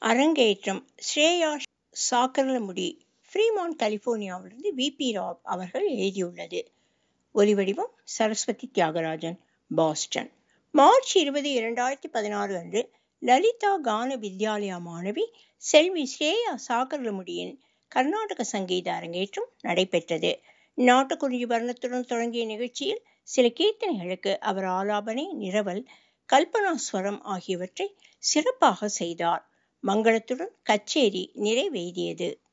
அரங்கேற்றம் ஸ்ரேயா சாக்கர்லமுடி ஃப்ரீமான் கலிபோர்னியாவிலிருந்து V P Rao அவர்கள் எழுதியுள்ளது ஒலிவடிவம் சரஸ்வதி தியாகராஜன் பாஸ்டன் மார்ச் இருபது இரண்டாயிரத்தி பதினாறு அன்று லலிதா கான வித்யாலயா மாணவி செல்வி ஸ்ரேயா சாகர்லமுடியின் கர்நாடக சங்கீத அரங்கேற்றம் நடைபெற்றது நாட்டுக்குறிஞ்சி வர்ணத்துடன் தொடங்கிய நிகழ்ச்சியில் சில கீர்த்தனைகளுக்கு அவர் ஆலாபனை நிரவல் கல்பனாஸ்வரம் ஆகியவற்றை சிறப்பாக செய்தார் மங்களத்துடன் கச்சேரி நிறைவேறியது